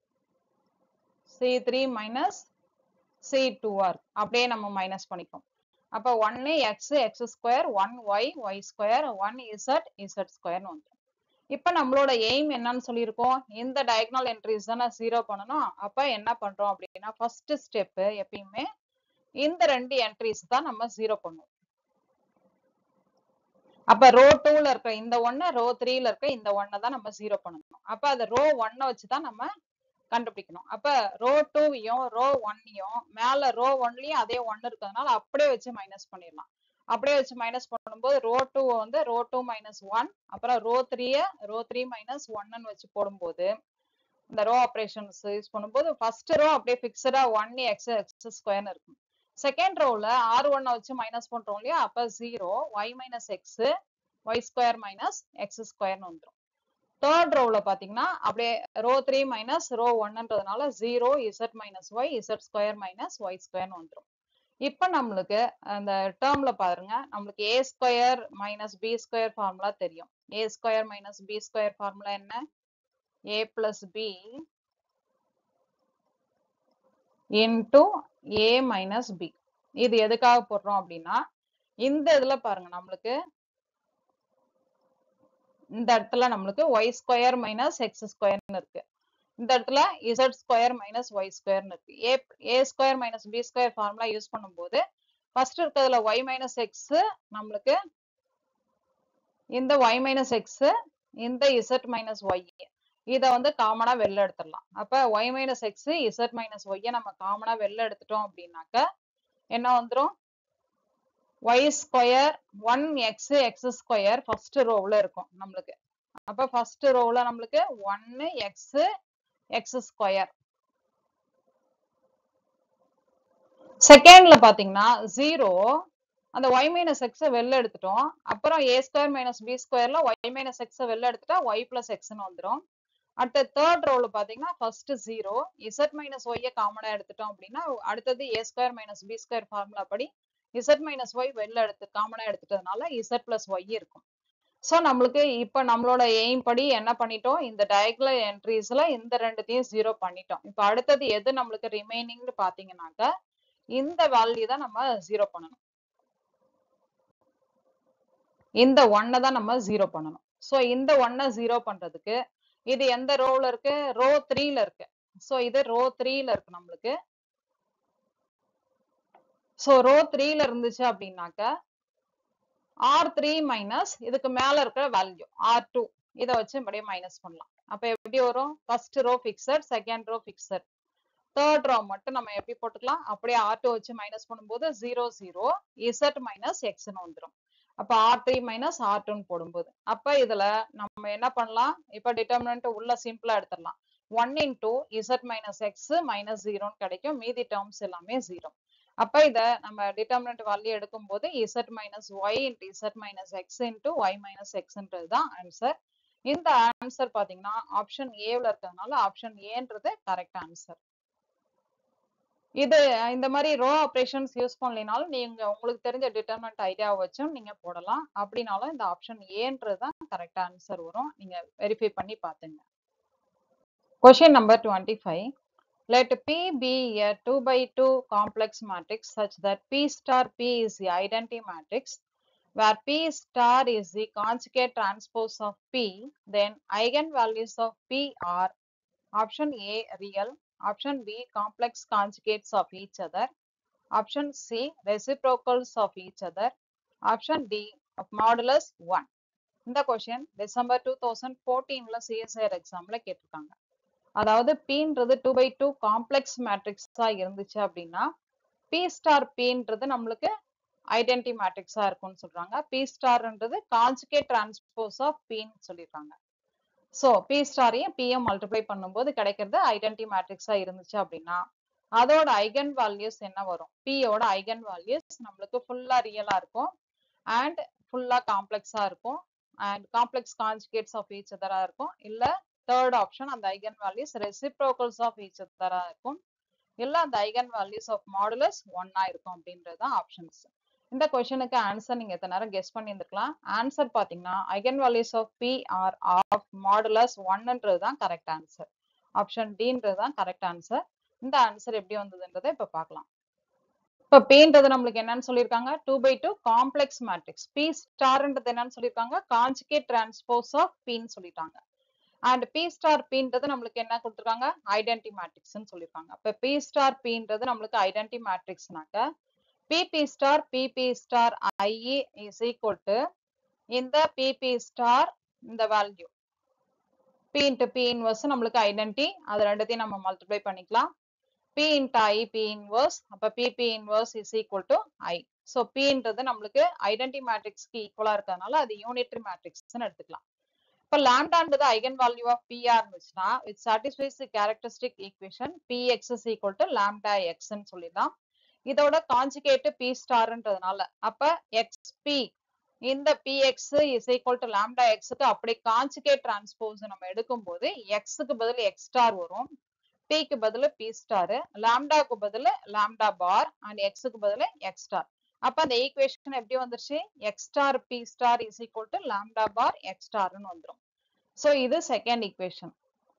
சி த்ரீ மைனஸ் சி டூவா இருக்கு அப்படியே நம்ம மைனஸ் பண்ணிப்போம் அப்ப ஒன்னு x x square one y y square one z z ஸ்கொயர்னு வந்துடும் இப்ப நம்மளோட எய்ம் என்னன்னு சொல்லியிருக்கோம் இந்த டயக்னல் என்ட்ரிஸ் தானே ஜீரோ பண்ணணும் அப்ப என்ன பண்றோம் அப்படின்னா ஃபர்ஸ்ட் ஸ்டெப் எப்பயுமே இந்த ரெண்டு என்ட்ரிஸ் தான் நம்ம ஜீரோ பண்ணுவோம் அப்ப ரோ டூல இருக்க இந்த ஒன்னு ரோ த்ரீல இருக்க இந்த ஒன்னை தான் நம்ம ஜீரோ பண்ணணும் அப்ப அந்த ரோ ஒன்னை வச்சுதான் நம்ம கண்டுபிடிக்கணும் அப்ப ரோ டூவையும் ரோ ஒன்னையும் மேல ரோ ஒன்லயும் அதே ஒன்னு இருக்கிறதுனால அப்படியே வச்சு மைனஸ் பண்ணிடலாம் அப்படியே வச்சு மைனஸ் பண்ணும்போது ரோ டூ வந்து ரோ டூ மைனஸ் ஒன் அப்புறம் ரோ த்ரீய ரோ த்ரீ மைனஸ் ஒன்னு வச்சு போடும்போது இந்த ரோ ஆப்ரேஷன்ஸ் யூஸ் பண்ணும்போது ஃபர்ஸ்ட் ரோ அப்படியே பிக்சடா ஒன் எக்ஸ் எக்ஸ் ஸ்கொயர்னு இருக்கும் செகண்ட் ரோல ஆர் ஒன்னை வச்சு மைனஸ் பண்றோம் இல்லையா அப்ப zero y minus x y square minus x ஸ்கொயர்னு வந்துடும் தேர்ட் ரோல பாத்தீங்கன்னா அப்படியே ரோ த்ரீ மைனஸ் ரோ ஒன்னுன்றதுனால zero z minus y z square minus y ஸ்கொயர்னு வந்துடும் இப்ப நம்மளுக்கு அந்த டேர்ம்ல பாருங்க நம்மளுக்கு a square minus B square formula தெரியும் a square minus B square formula என்ன a plus b into a minus b இது எதுக்காக போடுறோம் அப்படின்னா இந்த இதுல பாருங்க நம்மளுக்கு இந்த இடத்துல நம்மளுக்கு ஒய் ஸ்கொயர் மைனஸ் எக்ஸ் ஸ்கொயர்னு இருக்கு இந்த இடத்துல இசட் ஸ்கொயர் மைனஸ் ஒய் ஸ்கொயர்னு இருக்கு a a square minus B square formula use பண்ணும்போது ஃபர்ஸ்ட் இருக்கிறதுல ஒய் மைனஸ் எக்ஸ் நம்மளுக்கு இந்த ஒய் மைனஸ் எக்ஸ் இந்த இசட் மைனஸ் ஒய் இதை வந்து காமனா வெளில எடுத்துடலாம் அப்ப y minus x z minus ஒய்யை நம்ம காமனா வெளில எடுத்துட்டோம் அப்படின்னாக்க என்ன வந்துரும் y square one x x square first ரோவ்ல இருக்கும் நம்மளுக்கு அப்ப ஃபர்ஸ்ட் ரோவ்ல நம்மளுக்கு ஒன்னு எக்ஸ் எக்ஸ் ஸ்கொயர் செகண்ட்ல பாத்தீங்கன்னா ஜீரோ அந்த ஒய் மைனஸ் எக்ஸ வெளில எடுத்துட்டோம் அப்புறம் ஏ ஸ்கொயர் மைனஸ் பி ஸ்கொயர்ல ஒய் மைனஸ் எக்ஸ வெளில எடுத்துட்டா ஒய் பிளஸ் எக்ஸ்னு வந்துடும் அடுத்த தேர்ட் ரோல பாத்தீங்கன்னா ஃபர்ஸ்ட் ஜீரோ இசட் மைனஸ் ஒய்ய காமனா எடுத்துட்டோம் அப்படின்னா அடுத்தது a square minus B square formula படி இசட் மைனஸ் ஒய் வெளில எடுத்து காமனா எடுத்துட்டதுனால இசட் பிளஸ் ஒய் இருக்கும் ஸோ நம்மளுக்கு இப்போ நம்மளோட எய்ம் படி என்ன பண்ணிட்டோம் இந்த டயக்னல் என்ட்ரிஸ்ல இந்த ரெண்டுத்தையும் ஜீரோ பண்ணிட்டோம் இப்போ அடுத்தது எது நம்மளுக்கு ரிமைனிங்னு பாத்தீங்கன்னாக்க இந்த வேல்யூ தான் நம்ம ஜீரோ பண்ணணும் இந்த ஒன்னை தான் நம்ம ஜீரோ பண்ணணும் சோ இந்த ஒன்னை ஜீரோ பண்றதுக்கு இது எந்த ரோல இருக்கு ரோ த்ரீல இருக்கு சோ இது ரோ த்ரீல இருக்கு நம்மளுக்கு சோ ரோ த்ரீல இருந்துச்சு அப்படின்னாக்க ஆர் த்ரீ மைனஸ் இதுக்கு மேல இருக்கிற வேல்யூ ஆர் டூ இதை வச்சு இப்படியே மைனஸ் பண்ணலாம் அப்ப எப்படி வரும் first row fixed second row fixed third row மட்டும் நம்ம எப்படி போட்டுக்கலாம் அப்படியே ஆர் டூ வச்சு மைனஸ் பண்ணும்போது ஜீரோ ஜீரோ இசட் மைனஸ் எக்ஸ்னு வந்துடும் அப்ப ஆர் த்ரீ மைனஸ் ஆர் டூன்னு போடும்போது அப்ப இதுல நம்ம என்ன பண்ணலாம் இப்ப டிட்டர்மினன்ட் உள்ள சிம்பிளா எடுத்துடலாம் one into z minus x minus ஜீரோன்னு கிடைக்கும் மீதி டேர்ம்ஸ் எல்லாமே ஜீரோ அப்ப இத நம்ம டிட்டர்மினன்ட் வேல்யூ எடுக்கும் போது z minus y into z minus x into y minus எக்ஸ்ன்றது தான் ஆன்சர் இந்த ஆன்சர் பாத்தீங்கன்னா ஆப்ஷன் ஏல இருக்கிறதுனால ஆப்ஷன் ஏன்றது கரெக்ட் ஆன்சர் இது இந்த மாதிரி ரோ ஆப்ரேஷன்ஸ் யூஸ் பண்ணலினாலும் நீங்க உங்களுக்கு தெரிஞ்ச டிட்டர்மெண்ட் ஐடியாவை வச்சும் நீங்க போடலாம் அப்படின்னாலும் இந்த ஆப்ஷன் ஏன்றது தான் கரெக்ட் ஆன்சர் வரும் நீங்க வெரிஃபை பண்ணி பாத்துங்க question number twenty five let P be a 2 by 2 complex matrix such that P star P is the identity matrix where P star is the conjugate transpose of P then eigenvalues of P are option A real option B complex conjugates of each other option C reciprocals of each other option D of modulus 1 இந்த question December two thousand ஃபோர்டீன்ல CSIR எக்ஸாம்ல கேட்டிருக்காங்க அதாவது பீன்றது two by two complex மேட்ரிக்ஸா இருந்துச்சு அப்படின்னா B star பீன்றது நம்மளுக்கு ஐடென்டி மேட்ரிக்ஸா இருக்கும்னு சொல்றாங்க பி ஸ்டார்ன்றது கான்ஜுகேட் டிரான்ஸ்போஸ் ஆஃப் பீன்னு சொல்லியிருக்காங்க ஸோ பி ஸ்டாரையும் பிஎம் மல்டிப்ளை பண்ணும்போது கிடைக்கிறது ஐடென்டி மேட்ரிக்ஸா இருந்துச்சு அப்படின்னா அதோட ஐகன் வேல்யூஸ் என்ன வரும் பியோட ஐகன் வேல்யூஸ் நம்மளுக்கு ஃபுல்லா ரியலா இருக்கும் அண்ட் ஃபுல்லா காம்ப்ளெக்ஸா இருக்கும் and complex conjugates of each அதரா இருக்கும் இல்ல தேர்ட் ஆப்ஷன் அந்த eigen values reciprocals of each அதரா இருக்கும் இல்ல அந்த ஐகன் வேல்யூஸ் ஆஃப் மாடுலஸ் ஒன்னா இருக்கும் அப்படின்றது தான் ஆப்ஷன்ஸ் இந்த கொஸ்டினுக்கு ஆன்சர் நீங்க எத்தனை நேரம் கெஸ் பண்ணியிருந்துக்கலாம் ஆன்சர் பாத்தீங்கன்னா eigen values of P are of modulus ஒன்ன்றது தான் கரெக்ட் ஆன்சர் ஆப்ஷன் டின்றது தான் கரெக்ட் ஆன்சர் இந்த ஆன்சர் எப்படி வந்ததுன்றதை இப்ப பார்க்கலாம் இப்ப பின்றது நம்மளுக்கு என்னன்னு சொல்லியிருக்காங்க two by two complex matrix P ஸ்டார்ன்றது என்னன்னு சொல்லியிருக்காங்க கான்ஜுகேட் டிரான்ஸ்போஸ் ஆஃப் பின்னு சொல்லிட்டாங்க அண்ட் பி ஸ்டார் பின்றது நம்மளுக்கு என்ன கொடுத்துருக்காங்க ஐடென்டி மேட்ரிக்ஸ்னு சொல்லியிருக்காங்க இப்ப பி ஸ்டார் பின்றது நம்மளுக்கு ஐடென்டி மேட்ரிக்ஸ்னாக்க PP star PP star ie is equal to இந்த பிபி ஸ்டார் இந்த value P into P inverse நம்மளுக்கு ஐடென்டி அது ரெண்டுத்தையும் நம்ம மல்டிப்ளை பண்ணிக்கலாம் P into I P inverse அப்ப PP inverse is equal to I so பின்றது நம்மளுக்கு ஐடென்டி மேட்ரிக்ஸ்க்கு ஈக்குவலா இருக்கிறதுனால அது யூனிட்ரி மேட்ரிக்ஸ்னு எடுத்துக்கலாம் இப்போ லாம்டான்றது ஐகன் வேல்யூ ஆஃப் பிஆர் இருந்துச்சுன்னா it satisfies the characteristic equation P x is equal to lambda எக்ஸ்ன்னு சொல்லிடலாம் இதோட கான்ஜுகேட் பி ஸ்டார்ன்றதுனால அப்ப எக்ஸ் பி இந்த P x is equal to lambda எக்ஸுக்கு அப்படி கான்ஜுகேட் டிரான்ஸ்போஸ் நம்ம எடுக்கும்போது எக்ஸுக்கு பதில் எக்ஸ் ஸ்டார் வரும் பிக்கு பதில் பி ஸ்டார் லாம்டாக்கு பதில் லாம்டா பார் அண்ட் எக்ஸுக்கு பதில் எக்ஸ் ஸ்டார் அப்ப அந்த ஈக்குவேஷன் எப்படி வந்துருச்சு x star P star is equal to lambda bar x ஸ்டார்னு வந்துரும் சோ இது செகண்ட் ஈக்குவேஷன்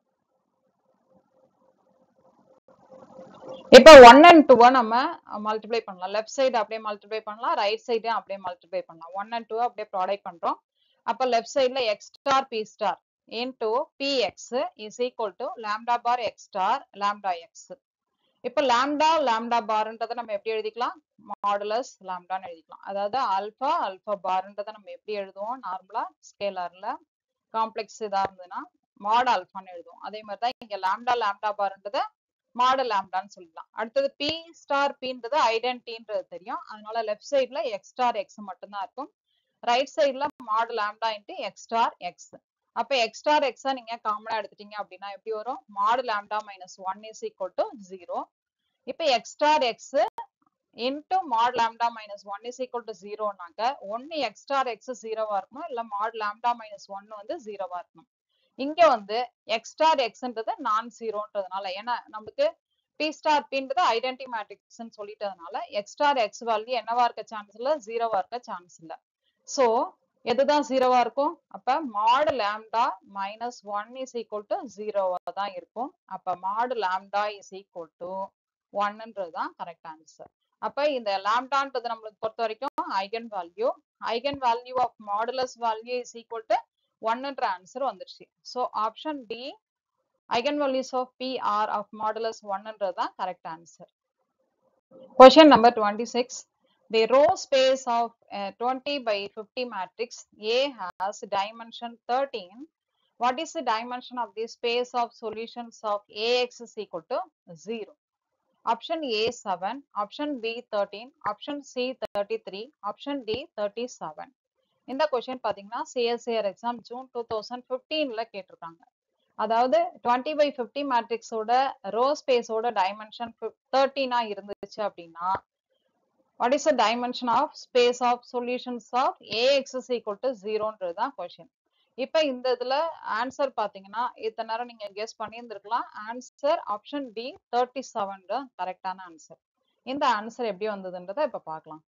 இப்போ ஒன் அண்ட் டூவை நம்ம மல்டிப்ளை பண்ணலாம் லெஃப்ட் சைடு அப்படியே மல்டிப்ளை பண்ணலாம் ரைட் சைடு அப்படியே மல்டிப்ளை பண்ணலாம் ஒன் அண்ட் டூ அப்படியே ப்ராடக்ட் பண்றோம் அப்ப லெஃப்ட் சைடுல x star P star into P x is equal to lambda bar x star lambda x இப்போ லாம்டா லாம்டா பார்ன்றதை நம்ம எப்படி எழுதிக்கலாம் மாடுலஸ் லாம்டான்னு எழுதிக்கலாம் அதாவது ஆல்பா ஆல்பா பார்ன்றதை நம்ம எப்படி எழுதுவோம் நார்மலா ஸ்கேலர்ல காம்ப்ளெக்ஸ் இதா இருந்ததுன்னா மாட் ஆல்பான்னு எழுதுவோம் அதே மாதிரி தான் இங்க லாம்டா லாம்டா பார்ன்றதை மாடு லாம்டான்னு சொல்லலாம் அடுத்தது பி ஸ்டார் பின்றது ஐடென்டின்றது தெரியும் அதனால லெஃப்ட் சைட்ல எக்ஸ் ஸ்டார் எக்ஸ் மட்டும்தான் இருக்கும் ரைட் சைட்ல mod lambda into x star x அப்ப எக்ஸ் ஸ்டார் எக்ஸா நீங்க காமனா எடுத்துட்டீங்க அப்படின்னா எப்படி வரும் mod lambda minus one is equal to zero இப்ப x star x into mod lambda minus one is equal to ஜீரோனாக்க ஒன்னு எக்ஸ் ஸ்டார் எக்ஸ் ஜீரோவா இருக்கணும் இல்ல மாட் லாம்டா மைனஸ் ஒன்னு வந்து ஜீரோவா இருக்கணும் இங்க வந்து எக்ஸ் ஸ்டார் எக்ஸ்ன்றது நான் ஜீரோன்றதுனால ஏன்னா நமக்கு பி ஸ்டார் பின்றது ஐடென்டி மேட்ரிக்ஸ்ன்னு சொல்லிட்டதுனால எக்ஸ் ஸ்டார் எக்ஸ் வேல்யூ என்னவா இருக்க சான்ஸ் இல்ல ஜீரோவா இருக்க சான்ஸ் இல்ல சோ எதுதான் ஜீரோவா இருக்கும் அப்ப mod lambda minus one is equal to ஜீரோவா தான் இருக்கும் அப்ப mod lambda is equal to ஒன்னுன்றது தான் கரெக்ட் ஆன்சர் அப்ப இந்த லாம்டான்றது நம்மளுக்கு பொறுத்த வரைக்கும் eigen value eigen value of modulus value is equal to ஒன்னுன்ற ஆன்சர் வந்துருச்சு so option D eigen values of P are of modulus ஒன்னுன்றது தான் correct answer question number twenty six The row space of uh, 20 by 50 matrix A has dimension 13. What is the dimension of the space of solutions of AX is equal to 0? Option A 7, option B 13, option C 33, option D 37. இந்த question பாத்தீங்கன்னா CSIR exam June two thousand ஃபிஃப்டீன்ல கேட்டிருக்காங்க அதாவது twenty by fifty மேட்ரிக்ஸோட row ஸ்பேஸோட dimension தேர்ட்டீனா இருந்துச்சு அப்படின்னா what is the dimension of space of solutions of A x is equal to ஜீரோன்றது தான் கொஸ்டின் இப்போ இந்த இதுல ஆன்சர் பாத்தீங்கன்னா இத்தனை நேரம் நீங்க கெஸ் பண்ணியிருந்திருக்கலாம் answer option D thirty seven தான் கரெக்டான ஆன்சர் இந்த ஆன்சர் எப்படி வந்ததுன்றதை இப்ப பார்க்கலாம்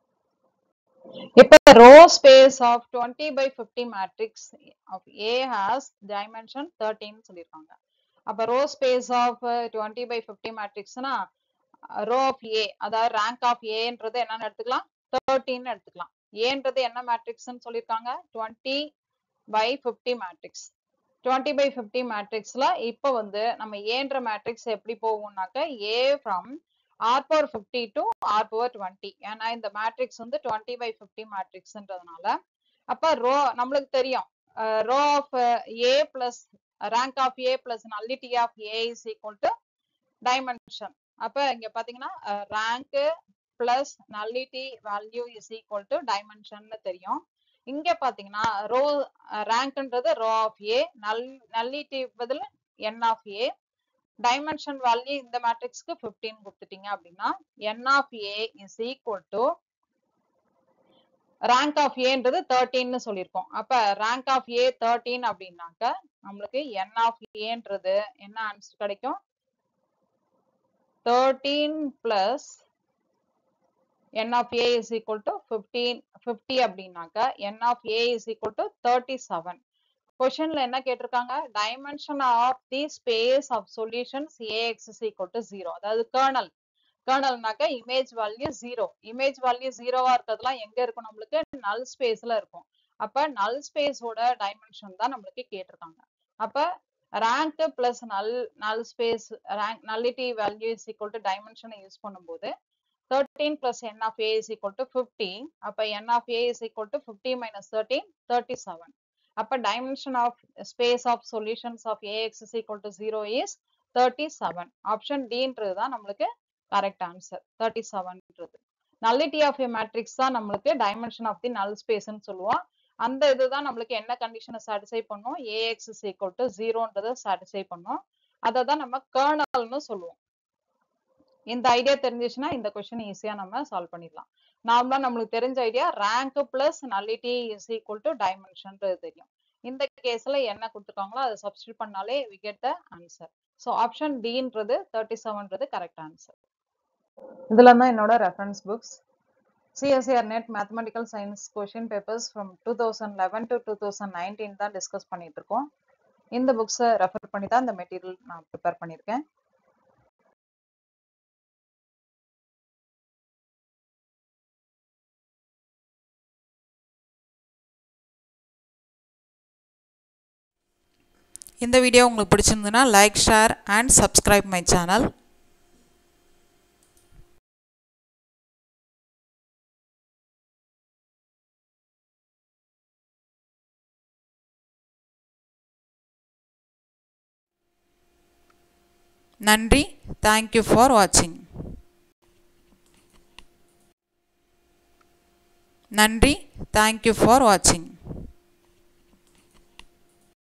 இப்போ row space of twenty by fifty matrix of A has dimension தேர்ட்டின்னு சொல்லியிருக்காங்க அப்போ row space of twenty by fifty மேட்ரிக்ஸ்னா ரோ ஆஃப் ஏ அதாவது ரேங்க் ஆஃப் ஏன்றது என்னன்னு எடுத்துக்கலாம் தேர்ட்டின்னு எடுத்துக்கலாம் ஏன்றது என்ன மேட்ரிக்ஸ்ன்னு சொல்லியிருக்காங்க twenty by fifty matrix twenty by fifty மேட்ரிக்ஸ்ல இப்போ வந்து நம்ம ஏன்ற மேட்ரிக்ஸ் எப்படி போகும்னாக்க A from R power fifty to R power twenty ஏன்னா இந்த மேட்ரிக்ஸ் வந்து டுவெண்ட்டி பை ஃபிஃப்டி மேட்ரிக்ஸ்ன்றதுனால அப்ப ரோ நம்மளுக்கு தெரியும் row of A plus rank of A plus nullity of A is equal to dimension அப்ப இங்க பாத்தீங்கன்னா rank plus nullity value is equal to dimension தெரியும் இங்க பாத்தீங்கன்னா ரோ ரேங்க்ன்றது row of A null nullity பதில் n of A dimension value இந்த மேட்ரிக்ஸ்க்கு பிப்டீன் கொடுத்துட்டீங்க அப்படின்னா n of A is equal to rank of ஏன்றது தேர்ட்டின்னு சொல்லியிருக்கோம் அப்ப ரேங்க் ஆஃப் ஏ தேர்ட்டீன் அப்படின்னாக்க நம்மளுக்கு என் ஆஃப் ஏன்றது என்ன ஆன்சர் கிடைக்கும் thirteen plus n of a is equal to 15 50 அப்படின்னாக்க n of a is equal to 37 கொஸ்டின்ல என்ன கேட்டிருக்காங்க dimension of the space of solutions ax is equal to 0 அதாவது கர்னல் கர்னல்னாக்க image value zero image value ஜீரோவா இருக்கிறதுலாம் எங்க இருக்கும் நம்மளுக்கு நல் ஸ்பேஸ்ல இருக்கும் அப்ப நல் ஸ்பேஸோட டைமென்ஷன் தான் நம்மளுக்கு கேட்டிருக்காங்க அப்ப rank plus null null space rank nullity value is equal to டைமென்ஷனை யூஸ் பண்ணும்போது 13 plus n of a is equal to 50. அப்ப n of a is equal to 50 minus 13, 37. அப்ப dimension of space of solutions of ax is equal to 0 is 37. Option D ன்றதுதான் நம்மளுக்கு correct answer. 37ன்றது. Nullity of a matrix தான் நம்மளுக்கு dimension of the null space ன்னு சொல்லுவோம். அந்த இதுதான் நம்மளுக்கு என்ன கண்டிஷனை சாட்டிஸ்ஃபை பண்ணும் ax is equal to 0ன்றதை சாட்டிஸ்ஃபை பண்ணும் அதை தான் நம்ம கர்னல்னு சொல்லுவோம் இந்த ஐடியா தெரிஞ்சிச்சுன்னா இந்த கொஸ்டின் ஈஸியா நம்ம சால்வ் பண்ணிடலாம் நார்மலா நம்மளுக்கு தெரிஞ்ச idea rank plus nullity is equal to டைமென்ஷன்றது தெரியும் இந்த கேஸ்ல என்ன கொடுத்துருக்காங்களோ அதை சப்ஸ்டியூட் பண்ணாலே we get the answer so option டின்றது தேர்ட்டி செவன்றது கரெக்ட் ஆன்சர் இதுல தான் என்னோட reference books CSIR NET mathematical science question papers from two thousand eleven to two thousand nineteen தான் டிஸ்கஸ் பண்ணிட்டு இருக்கோம் இந்த புக்ஸை ரெஃபர் பண்ணி தான் இந்த மெட்டீரியல் நான் ப்ரிப்பேர் பண்ணியிருக்கேன் இந்த வீடியோ உங்களுக்கு பிடிச்சிருந்ததுன்னா like share and subscribe my channel நன்றி தேங்க்யூ ஃபார் வாட்சிங் நன்றி தேங்க்யூ ஃபார் வாட்சிங்